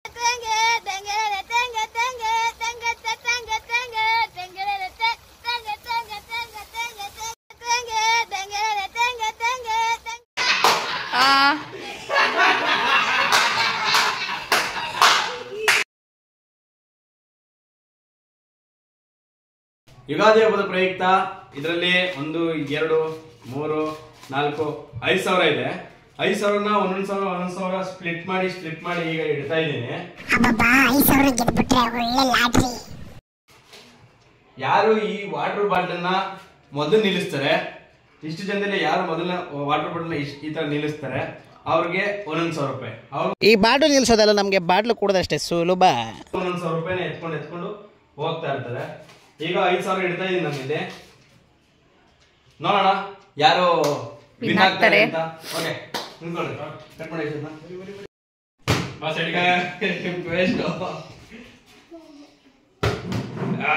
ಆ, ಯುಗಾದಿ ಹಬ್ಬದ ಪ್ರಯುಕ್ತ ಇದರಲ್ಲಿ ಒಂದು ಎರಡು ಮೂರು ನಾಲ್ಕು ಐದು ಸಾವಿರ ಇದೆ ಐದು ಸಾವಿರನ ಒಂದೊಂದು ಸಾವಿರ ಒಂದೊಂದು ಸಾವಿರ ಸ್ಪ್ಲಿಟ್ ಮಾಡಿ ಸ್ಪ್ಲಿಟ್ ಮಾಡಿ ಈಗ ಇಡ್ತಾ ಇದ್ದೀನಿ ಅಬ್ಬಬ್ಬಾ ಐದು ಸಾವಿರ ಗೆದ್ಬಿಟ್ರೆ ಒಳ್ಳೆ ಲಾಟ್ರಿ ಯಾರು ಈ ವಾಟರ್ ಬಾಟಲ್ನ ಮೊದಲು ನಿಲ್ಲಿಸ್ತಾರೆ ಇಷ್ಟು ಜನದಲ್ಲಿ ಯಾರು ಮೊದಲ ವಾಟರ್ ಬಾಟಲ್ನ ಈ ತರ ನಿಲ್ಲಿಸ್ತಾರೆ ಅವ್ರಿಗೆ ಒಂದೊಂದು ಸಾವಿರ ರೂಪಾಯಿ ಅವ್ರು ಈ ಬಾಟ್ಲು ನಿಲ್ಸೋದಲ್ಲ ನಮಗೆ ಬಾಟ್ಲು ಕೊಡೋದಷ್ಟೇ ಸುಲಭ ಒಂದೊಂದು ಸಾವಿರ ರೂಪಾಯಿನ ಎತ್ಕೊಂಡು ಎತ್ಕೊಂಡು ಹೋಗ್ತಾ ಇರ್ತಾರೆ ಈಗ ಐದು ಸಾವಿರ ಇಡ್ತಾ ಇದೀನಿ ನಮ್ಮಿದೆ ನೋಡೋಣ ಯಾರು Win win ಆಗ್ತಾರೆ ಆಗ್ತಾರೆ. ಅಂತ ಓಕೆ ನಿಂತ್ಕೊಳ್ಳಿ ಕಟ್ ಮಾಡಿ ಇದನ್ನ. ಬಾ ಸೈಡ್ಗೆ. Waste. ಆ,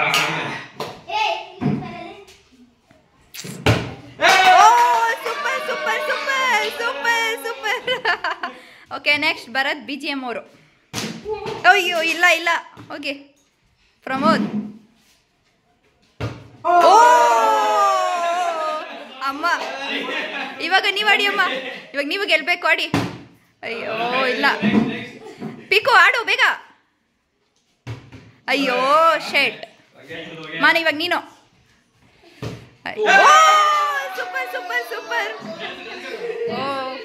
super super super super super okay next Bharath B G M ಅವರು ಅಯ್ಯೋ ಇಲ್ಲ ಇಲ್ಲ ಓಕೆ ಪ್ರಮೋದ್ ಓ ಅಮ್ಮ ಇವಾಗ ನೀವು ಆಡಿ ಅಮ್ಮ ಇವಾಗ ನೀವು ಗೆಲ್ಬೇಕು ಆಡಿ ಅಯ್ಯೋ ಇಲ್ಲ ಪಿಕು ಆಡು ಬೇಗ ಅಯ್ಯೋ ಶೇಟ್ ಮಾನ ಇವಾಗ ನೀನು ಸೂಪರ್ ಸೂಪರ್ ಸೂಪರ್ ಓ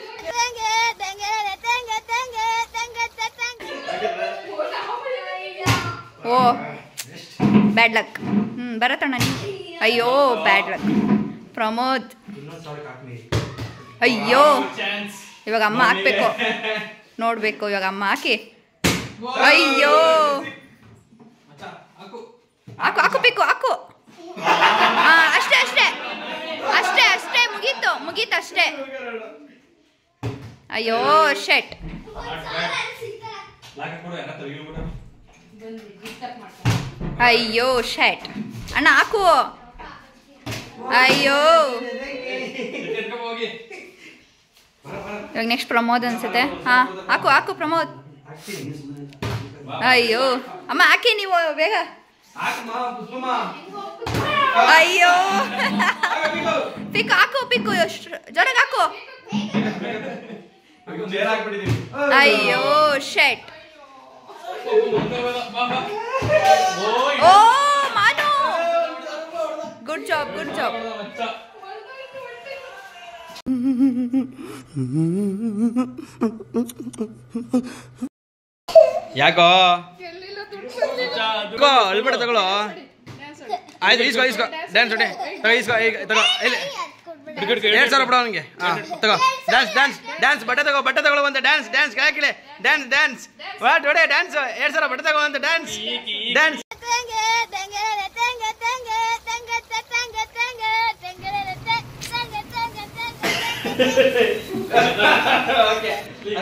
ಓ ಬ್ಯಾಡ್ ಲಕ್ ಹ್ಞೂ ಬರತ್ತಣ್ಣ ನೀ ಅಯ್ಯೋ ಬ್ಯಾಡ್ ಲಕ್ ಪ್ರಮೋದ್ ಇನ್ನೊಂದ್ ಸಾವಿರಕ್ಕೆ ಹಾಕ್ನಿ. ಅಯ್ಯೋ Chance. ಇವಾಗ ಅಮ್ಮ ಹಾಕ್ಬೇಕು ನೋಡ್ಬೇಕು ಇವಾಗ ಅಮ್ಮ ಹಾಕಿ ಅಯ್ಯೋ ಮಚ್ಚ, ಹಾಕು. ಹಾಕು ಹಾಕು ಬೇಕು ಹಾಕು ಹಾ ಅಷ್ಟೇ ಅಷ್ಟೇ ಅಷ್ಟೇ ಅಷ್ಟೇ ಮುಗೀತು ಮುಗೀತು ಅಷ್ಟೇ ಅಯ್ಯೋ ಶೆಟ್ ಲಾಕ್ ಹಾಕ್ಬಿಡು, ಎಲ್ಲ ತೆಗ್ದ್ಬಿಡು. ಅಯ್ಯೋ ಶೆಟ್ ಅಣ್ಣ ಹಾಕು ಅಯ್ಯೋ ಎತ್ಕೊಂಡ್ ಹೋಗಿ. ಇವಾಗ ನೆಕ್ಸ್ಟ್ ಪ್ರಮೋದ್ ಅನ್ಸುತ್ತೆ ಹಾ ಹಾಕು ಹಾಕು ಪ್ರಮೋದ್ ಹಾಕ್ತೀನಿ, ಸುಮ್ನೆ. ಅಯ್ಯೋ ಅಮ್ಮ ಹಾಕಿ ನೀವು ಬೇಗ ಹಾಕಮ್ಮ, ಪುಷ್ಪಮ್ಮ. ಅಯ್ಯೋ ಹಾಕು, ಬಿಡು. ಪಿಕ್ ಹಾಕು ಪಿಕ್ಕು ಜೋರಾಗಿ ಹಾಕು ಹಾಕು, ನೇರ ಹಾಕ್ಬಿಟ್ಟಿದೀನಿ. ಅಯ್ಯೋ ಶೆಟ್ ಮುಂದೆ ಹೋಗೋದ, ಬಾ, ಬಾ. ಓಯ್. ಓ ಮಾನು ಗುಡ್ ಜಾಬ್ ಗುಡ್ ಜಾಬ್ ಮಚ್ಚ. ಯಾಕೋ ತಗೋ ಅಳ್ಬೇಡ ತಗೊಳ್ಳೋ ಆಯ್ತು ಈಸ್ಕೋ ಈಸ್ಕೋ ಡ್ಯಾನ್ಸ್ ಹೊಡೆ ತಗೋ ಈಸ್ಕೋ ಈಗ ತಗೋ ಇಲ್ಲಿ ಎರಡ್ ಸಾವಿರ ಬಿಡೋ ಅವನಿಗೆ ಹಾಂ ತಗೋ ಡ್ಯಾನ್ಸ್ ಡ್ಯಾನ್ಸ್ ಡ್ಯಾನ್ಸ್ ಬಟ್ಟೆ ತಗೋ ಬಟ್ಟೆ ತಗೊಳ್ಳೋ ಅಂತ ಡ್ಯಾನ್ಸ್ ಡ್ಯಾನ್ಸ್ ಹಾಕಿಲೆ ಡ್ಯಾನ್ಸ್ ಡ್ಯಾನ್ಸ್ ವಾಟ್ ಹೊಡೆ ಡ್ಯಾನ್ಸ್ ಎರಡ್ ಸಾವಿರ ಬಟ್ಟೆ ತಗೋ ಅಂತ ಡ್ಯಾನ್ಸ್ ಡ್ಯಾನ್ಸ್ ಓಕೆ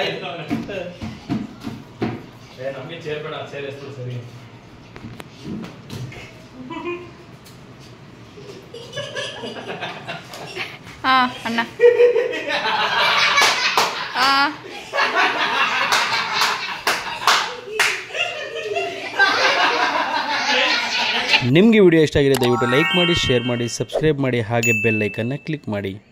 ನಮಗೆ ಚೇರ್ ಬೇಡ ಚೇರ್ ಎಷ್ಟು ಸರಿ ಹಾ ಅಣ್ಣ ಆ ನಿಮಗೆ ವಿಡಿಯೋ ಇಷ್ಟ ಆಗಿದೆ ದಯವಿಟ್ಟು ಲೈಕ್ ಮಾಡಿ ಶೇರ್ ಮಾಡಿ ಸಬ್ಸ್ಕ್ರೈಬ್ ಮಾಡಿ ಹಾಗೆ ಬೆಲ್ ಐಕನ್ನ ಕ್ಲಿಕ್ ಮಾಡಿ